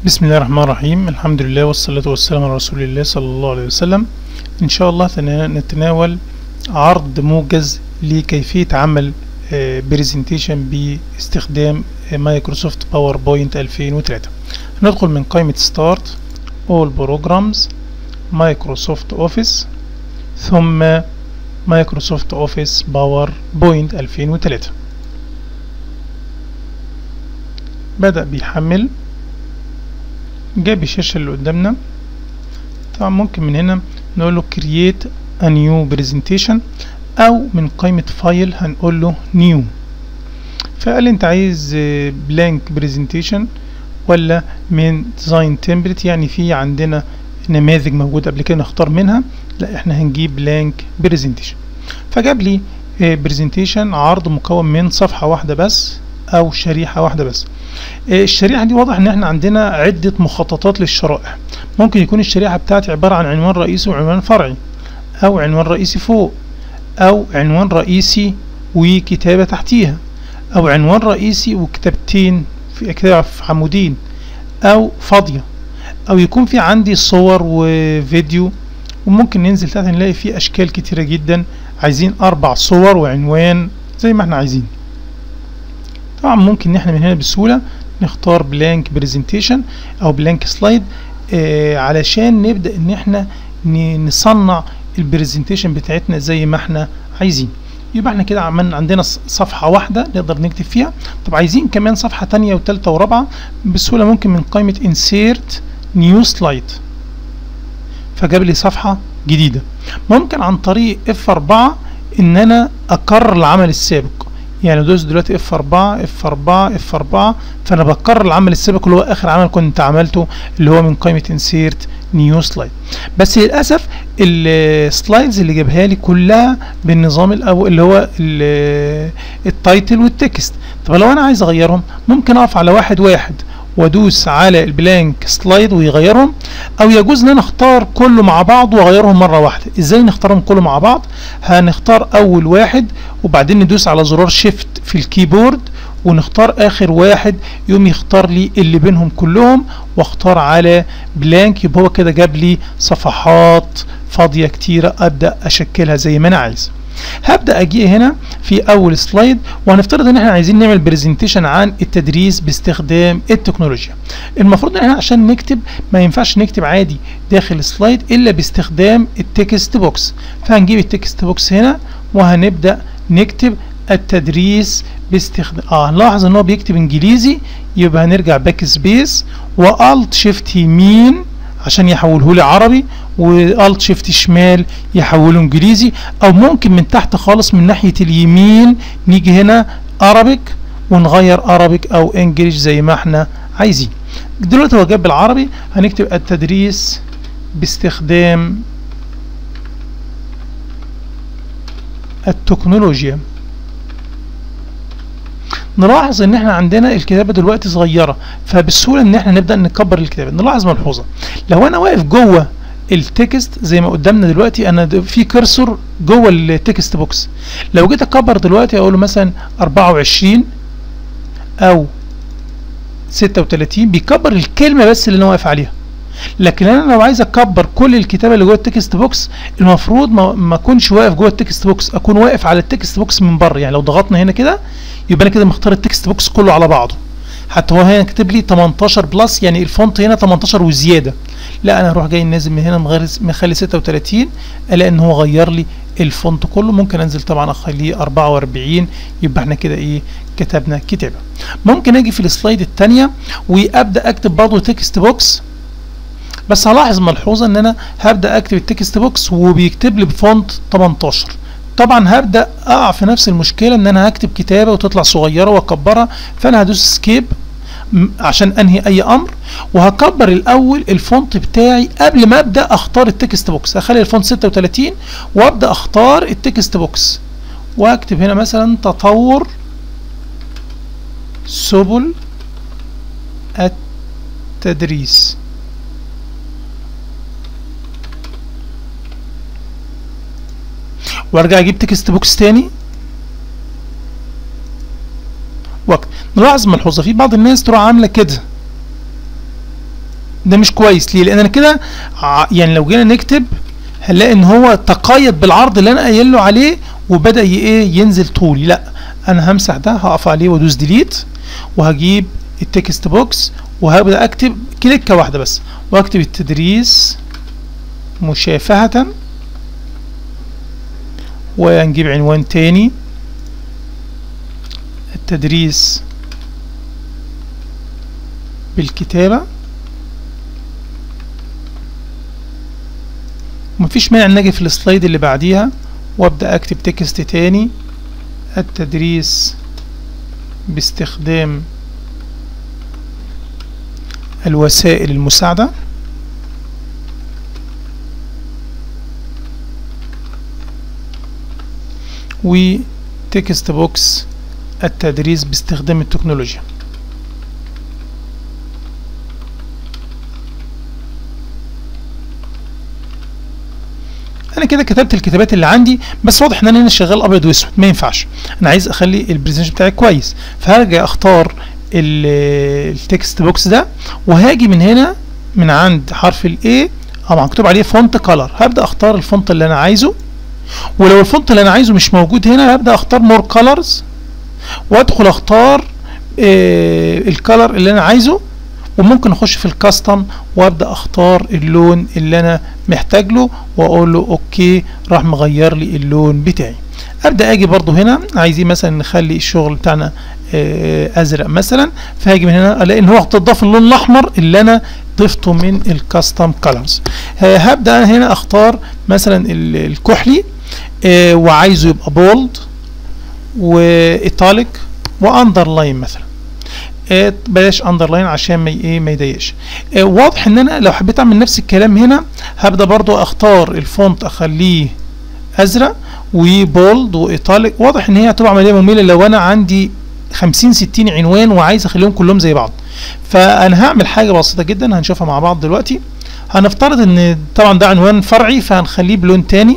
بسم الله الرحمن الرحيم الحمد لله والصلاة والسلام على رسول الله صلى الله عليه وسلم إن شاء الله تنا- نتناول عرض موجز لكيفية عمل برزنتيشن باستخدام مايكروسوفت باوربوينت 2003 ندخل من قائمة ستارت All Programs مايكروسوفت اوفيس ثم مايكروسوفت اوفيس باوربوينت 2003 بدأ بيحمل جاب الشاشة اللي قدامنا طبعا ممكن من هنا نقول له create a new presentation او من قائمة فايل هنقول له new فقال لي انت عايز blank presentation ولا من design template يعني في عندنا نماذج موجودة قبل كده نختار منها لا احنا هنجيب blank presentation فجاب لي presentation عرض مكون من صفحة واحدة بس او شريحة واحدة بس الشريحة دي واضح ان احنا عندنا عدة مخططات للشرائح ممكن يكون الشريحة بتاعتي عبارة عن عنوان رئيسي وعنوان فرعي او عنوان رئيسي فوق او عنوان رئيسي وكتابة تحتيها او عنوان رئيسي وكتابتين في كتابة في عمودين او فاضية او يكون في عندي صور وفيديو وممكن ننزل تحت نلاقي فيه اشكال كتيرة جدا عايزين اربع صور وعنوان زي ما احنا عايزين طبعا ممكن ان احنا من هنا بسهولة نختار بلانك برزنتيشن او بلانك سلايد آه علشان نبدأ ان احنا نصنع البرزنتيشن بتاعتنا زي ما احنا عايزين يبقى احنا كده عملنا عندنا صفحة واحدة نقدر نكتب فيها طب عايزين كمان صفحة تانية وتالتة ورابعة بسهولة ممكن من قائمة insert new slide فجاب لي صفحة جديدة ممكن عن طريق F4 ان انا اكرر العمل السابق يعني دوس دلوقتي اف 4 اف 4 اف 4 فانا بكرر العمل السابق اللي هو اخر عمل كنت عملته اللي هو من قائمه انسيرت نيو سلايد بس للاسف السلايدز اللي جابها لي كلها بالنظام الاول اللي هو التايتل والتكست طب لو انا عايز اغيرهم ممكن اقف على واحد واحد وادوس على البلانك سلايد ويغيرهم او يجوز ان انا اختار كله مع بعض واغيرهم مره واحده ازاي نختارهم كله مع بعض هنختار اول واحد وبعدين ندوس على زرار شيفت في الكيبورد ونختار اخر واحد يقوم يختار لي اللي بينهم كلهم واختار على بلانك يبقى هو كده جاب لي صفحات فاضيه كتيره ابدا اشكلها زي ما انا عايز هبدا اجي هنا في اول سلايد وهنفترض ان احنا عايزين نعمل برزنتيشن عن التدريس باستخدام التكنولوجيا المفروض ان احنا عشان نكتب ما ينفعش نكتب عادي داخل سلايد الا باستخدام التكست بوكس فهنجيب التكست بوكس هنا وهنبدا نكتب التدريس باستخدام اه نلاحظ ان هو بيكتب انجليزي يبقى هنرجع باك سبيس والت شيفت يمين عشان يحوله لي عربي والت شيفت شمال يحوله انجليزي او ممكن من تحت خالص من ناحيه اليمين نيجي هنا ارابيك ونغير ارابيك او انجليش زي ما احنا عايزين دلوقتي هو جاب بالعربي هنكتب التدريس باستخدام التكنولوجيا نلاحظ ان احنا عندنا الكتابه دلوقتي صغيره فبسهوله ان احنا نبدا نكبر الكتابه نلاحظ ملحوظه لو انا واقف جوه التكست زي ما قدامنا دلوقتي انا في كرسور جوه التكست بوكس لو جيت اكبر دلوقتي اقول له مثلا 24 او 36 بيكبر الكلمه بس اللي انا واقف عليها لكن انا لو عايز اكبر كل الكتابه اللي جوه التكست بوكس المفروض ما اكونش واقف جوه التكست بوكس اكون واقف على التكست بوكس من بره يعني لو ضغطنا هنا كده يبقى انا كده مختار التكست بوكس كله على بعضه حتى هو هنا كاتب لي 18 بلس يعني الفونت هنا 18 وزياده لا انا هروح جاي نازل من هنا مغير مخلي 36 الاقي ان هو غير لي الفونت كله ممكن انزل طبعا اخليه 44 يبقى احنا كده ايه كتبنا كتابه ممكن اجي في السلايد الثانيه وابدا اكتب برضه تكست بوكس بس هلاحظ ملحوظه ان انا هبدا اكتب التكست بوكس وبيكتب لي بفونت 18 طبعا هبدا اقع في نفس المشكله ان انا هكتب كتابه وتطلع صغيره واكبرها فانا هدوس سكيب عشان انهي اي امر وهكبر الاول الفونت بتاعي قبل ما ابدا اختار التكست بوكس هخلي الفونت 36 وابدا اختار التكست بوكس واكتب هنا مثلا تطور سبل التدريس وارجع اجيب تكست بوكس تاني وقت نلاحظ ملحوظه في بعض الناس تروح عامله كده ده مش كويس ليه لان انا كده ع- يعني لو جينا نكتب هنلاقي ان هو تقيد بالعرض اللي انا قايل له عليه وبدا ي- ايه ينزل طولي لا انا همسح ده هقف عليه وادوس ديليت وهجيب التكست بوكس وهبدا اكتب كليكه واحده بس واكتب التدريس مشافهه ونجيب عنوان تاني التدريس بالكتابة مفيش مانع ان اجي في السلايد اللي بعديها وابدا اكتب تكست تاني التدريس باستخدام الوسائل المساعدة وتكست بوكس التدريس باستخدام التكنولوجيا انا كده كتبت الكتابات اللي عندي بس واضح ان انا هنا شغال ابيض واسود ما ينفعش انا عايز اخلي البرزنتيشن بتاعي كويس فهرجع اختار ال- التكست بوكس ده وهاجي من هنا من عند حرف الاي او مكتوب عليه فونت كلر هبدا اختار الفونت اللي انا عايزه ولو الفونت اللي انا عايزه مش موجود هنا هبدا اختار مور كلرز وادخل اختار آه الكلر اللي انا عايزه وممكن اخش في الكاستم وابدا اختار اللون اللي انا محتاج له واقول له اوكي راح مغير لي اللون بتاعي ابدا اجي برضو هنا عايزين مثلا نخلي الشغل بتاعنا آه، ازرق مثلا فهاجي من هنا الاقي ان هو هتضاف اللون الاحمر اللي انا ضفته من الكاستم كلرز هبدا أنا هنا اختار مثلا ال- الكحلي آه، وعايزه يبقى بولد وايتاليك واندرلاين مثلا آه، بلاش اندرلاين عشان ما ي- ايه ما يضايقش آه، واضح ان انا لو حبيت اعمل نفس الكلام هنا هبدا برضو اختار الفونت اخليه ازرق وبولد وايطاليك واضح ان هي هتبقى عمليه ممله لو انا عندي 50 60 عنوان وعايز اخليهم كلهم زي بعض فانا هعمل حاجه بسيطه جدا هنشوفها مع بعض دلوقتي هنفترض ان طبعا ده عنوان فرعي فهنخليه بلون تاني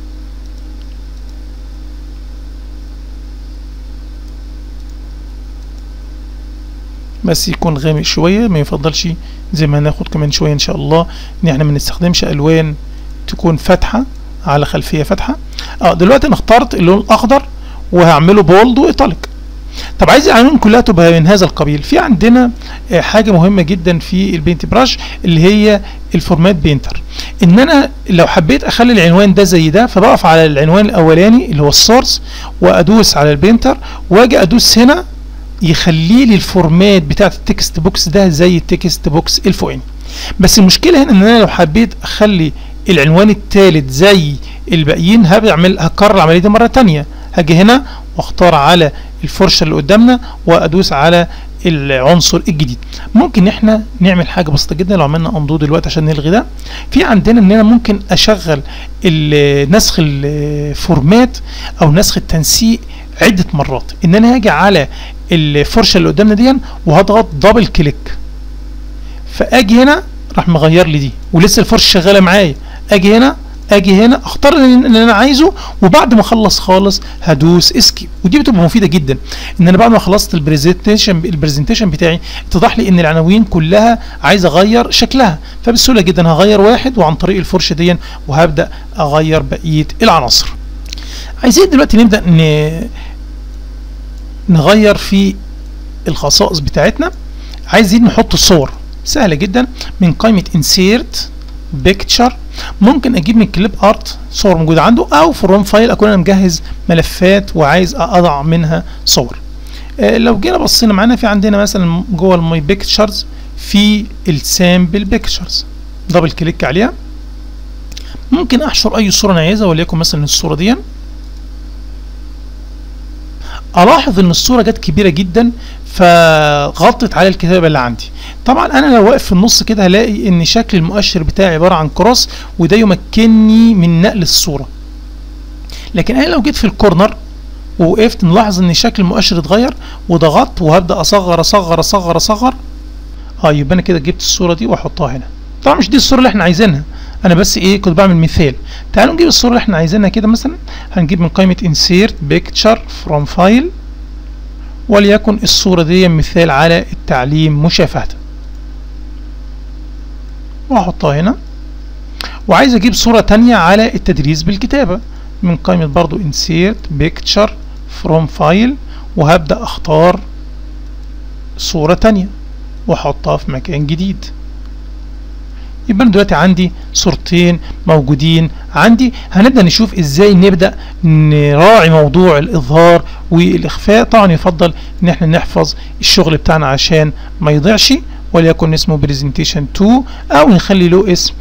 بس يكون غامق شويه ما يفضلش زي ما هناخد كمان شويه ان شاء الله ان احنا ما نستخدمش الوان تكون فاتحه على خلفيه فاتحه اه دلوقتي انا اخترت اللون الاخضر وهعمله بولد وايطاليك طب عايز العناوين كلها تبقى من هذا القبيل في عندنا آه، حاجه مهمه جدا في البينت براش اللي هي الفورمات بينتر ان انا لو حبيت اخلي العنوان ده زي ده فبقف على العنوان الاولاني اللي هو السورس وادوس على البينتر واجي ادوس هنا يخلي لي الفورمات بتاعت التكست بوكس ده زي التكست بوكس الفوقاني بس المشكله هنا ان انا لو حبيت اخلي العنوان الثالث زي الباقيين هعمل هكرر العمليه دي مره تانية هاجي هنا واختار على الفرشه اللي قدامنا وادوس على العنصر الجديد ممكن احنا نعمل حاجه بسيطه جدا لو عملنا اندو دلوقتي عشان نلغي ده في عندنا ان انا ممكن اشغل ال- نسخ الفورمات او نسخ التنسيق عده مرات ان انا هاجي على الفرشه اللي قدامنا دي وهضغط دبل كليك فاجي هنا راح مغير لي دي ولسه الفرشه شغاله معايا اجي هنا اجي هنا اختار اللي انا عايزه وبعد ما اخلص خالص هدوس اسكيب ودي بتبقى مفيده جدا ان انا بعد ما خلصت البرزنتيشن البرزنتيشن بتاعي اتضح لي ان العناوين كلها عايز اغير شكلها فبسهوله جدا هغير واحد وعن طريق الفرشه دي وهبدا اغير بقيه العناصر عايزين دلوقتي نبدا ن... نغير في الخصائص بتاعتنا عايزين نحط صور سهله جدا من قائمه insert picture ممكن اجيب من كليب ارت صور موجوده عنده او فروم فايل اكون انا مجهز ملفات وعايز اضع منها صور آه لو جينا بصينا معانا في عندنا مثلا جوه الماي بيكتشرز في السامبل بيكتشرز دبل كليك عليها ممكن احشر اي صوره انا عايزها وليكن مثلا الصوره دي الاحظ ان الصوره جت كبيره جدا فغطت على الكتابه اللي عندي طبعا انا لو واقف في النص كده هلاقي ان شكل المؤشر بتاعي عباره عن كروس وده يمكنني من نقل الصوره لكن انا لو جيت في الكورنر ووقفت نلاحظ ان شكل المؤشر اتغير وضغطت وهبدا اصغر اصغر اصغر اصغر اه يبقى انا كده جبت الصوره دي واحطها هنا طبعا مش دي الصوره اللي احنا عايزينها انا بس ايه كنت بعمل مثال تعالوا نجيب الصوره اللي احنا عايزينها كده مثلا هنجيب من قائمه insert picture from file وليكن الصوره دي مثال على التعليم مشافهه واحطها هنا وعايز اجيب صورة تانية على التدريس بالكتابة من قائمة برضو insert picture from file وهبدأ اختار صورة تانية واحطها في مكان جديد يبقى انا دلوقتي عندي صورتين موجودين عندي هنبدا نشوف ازاي نبدا نراعي موضوع الاظهار والاخفاء طبعا يفضل ان احنا نحفظ الشغل بتاعنا عشان ما يضيعش وليكن اسمه برزنتيشن 2 او نخلي له اسم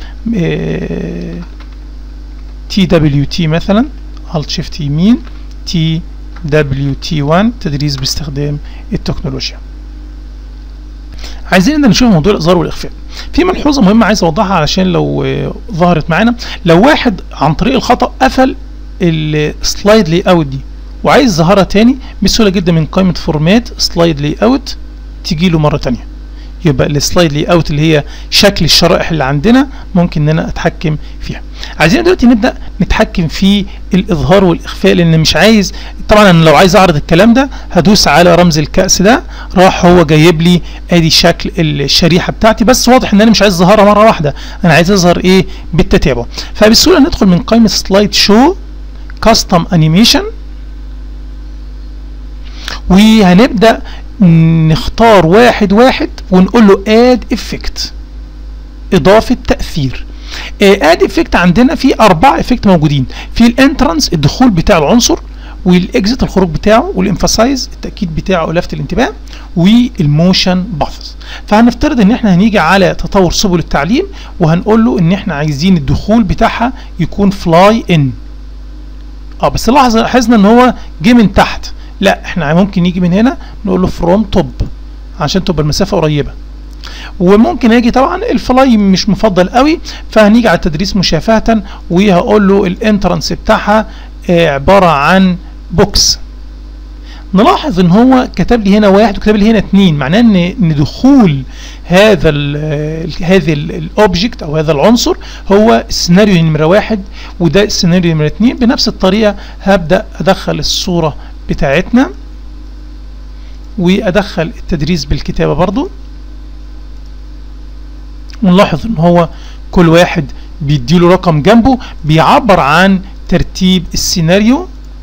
تي دبليو تي مثلا الت شيفت يمين تي دبليو تي 1 تدريس باستخدام التكنولوجيا عايزين نبدا نشوف موضوع الاظهار والاخفاء في ملحوظه مهمه عايز اوضحها علشان لو ظهرت معانا لو واحد عن طريق الخطا قفل السلايد لي اوت دي وعايز يظهرها تاني بسهوله جدا من قائمه فورمات سلايد لي اوت تيجي له مره تانيه يبقى السلايد لي اوت اللي هي شكل الشرائح اللي عندنا ممكن ان انا اتحكم فيها عايزين دلوقتي نبدا نتحكم في الاظهار والاخفاء لان مش عايز طبعا انا لو عايز اعرض الكلام ده هدوس على رمز الكاس ده راح هو جايب لي ادي شكل الشريحه بتاعتي بس واضح ان انا مش عايز اظهرها مره واحده انا عايز اظهر ايه بالتتابع فبسهوله ندخل من قائمه سلايد شو كاستم انيميشن وهنبدا نختار واحد واحد ونقول له اد افكت اضافه تاثير اد افكت عندنا في اربع افكت موجودين في الانترانس الدخول بتاع العنصر والاكزيت الخروج بتاعه والانفاسايز التاكيد بتاعه ولفت الانتباه والموشن باثز فهنفترض ان احنا هنيجي على تطور سبل التعليم وهنقول له ان احنا عايزين الدخول بتاعها يكون فلاي ان اه بس لاحظ لاحظنا ان هو جه من تحت لا احنا ممكن نيجي من هنا نقول له فروم توب عشان تبقى المسافه قريبه وممكن اجي طبعا الفلاي مش مفضل قوي فهنيجي على التدريس مشافهه وهقول له الانترنس بتاعها عباره عن بوكس نلاحظ ان هو كتب لي هنا واحد وكتب لي هنا اثنين معناه ان ان دخول هذا ال هذا الاوبجكت او هذا العنصر هو السيناريو نمره واحد وده السيناريو نمره اثنين بنفس الطريقه هبدا ادخل الصوره بتاعتنا وادخل التدريس بالكتابه برضو ونلاحظ ان هو كل واحد بيديله رقم جنبه بيعبر عن ترتيب السيناريو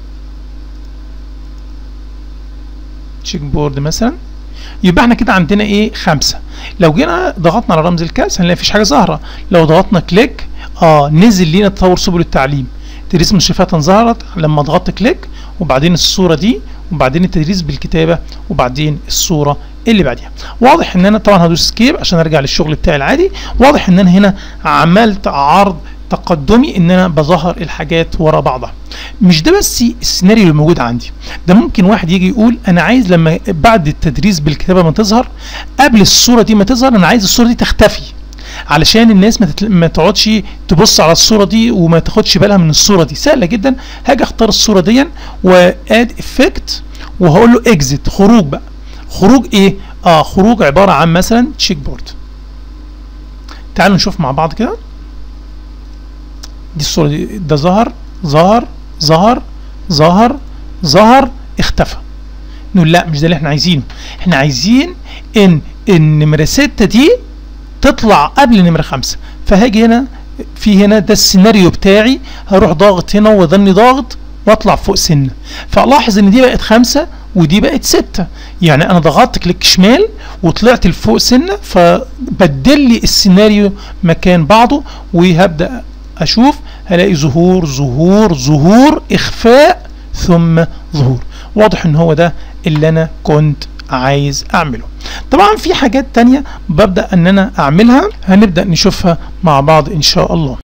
تشيك بورد مثلا يبقى احنا كده عندنا ايه خمسة لو جينا ضغطنا على رمز الكاس هنلاقي مفيش حاجة ظاهرة لو ضغطنا كليك اه نزل لينا تطور سبل التعليم تدريس مشرفات ظهرت لما ضغطت كليك وبعدين الصورة دي وبعدين التدريس بالكتابة وبعدين الصورة اللي بعديها واضح ان انا طبعا هدوس سكيب عشان ارجع للشغل بتاعي العادي واضح ان انا هنا عملت عرض تقدمي ان انا بظهر الحاجات ورا بعضها مش ده بس السيناريو اللي موجود عندي ده ممكن واحد يجي يقول انا عايز لما بعد التدريس بالكتابه ما تظهر قبل الصوره دي ما تظهر انا عايز الصوره دي تختفي علشان الناس ما, تتل... ما تقعدش تبص على الصوره دي وما تاخدش بالها من الصوره دي سهله جدا هاجي اختار الصوره دي واد افكت وهقول له اكزيت خروج بقى خروج ايه اه خروج عباره عن مثلا تشيك بورد تعالوا نشوف مع بعض كده دي الصوره دي ده ظهر ظهر ظهر ظهر ظهر اختفى نقول لا مش ده اللي احنا عايزينه احنا عايزين ان النمره 6 دي تطلع قبل نمره 5 فهاجي هنا في هنا ده السيناريو بتاعي هروح ضاغط هنا وظني ضاغط واطلع فوق سنه فالاحظ ان دي بقت خمسة ودي بقت ستة يعني انا ضغطت كليك شمال وطلعت لفوق سنه فبدل لي السيناريو مكان بعضه وهبدا اشوف هلاقي ظهور ظهور ظهور اخفاء ثم ظهور واضح ان هو ده اللي انا كنت عايز اعمله طبعا في حاجات تانية ببدأ ان انا اعملها هنبدأ نشوفها مع بعض ان شاء الله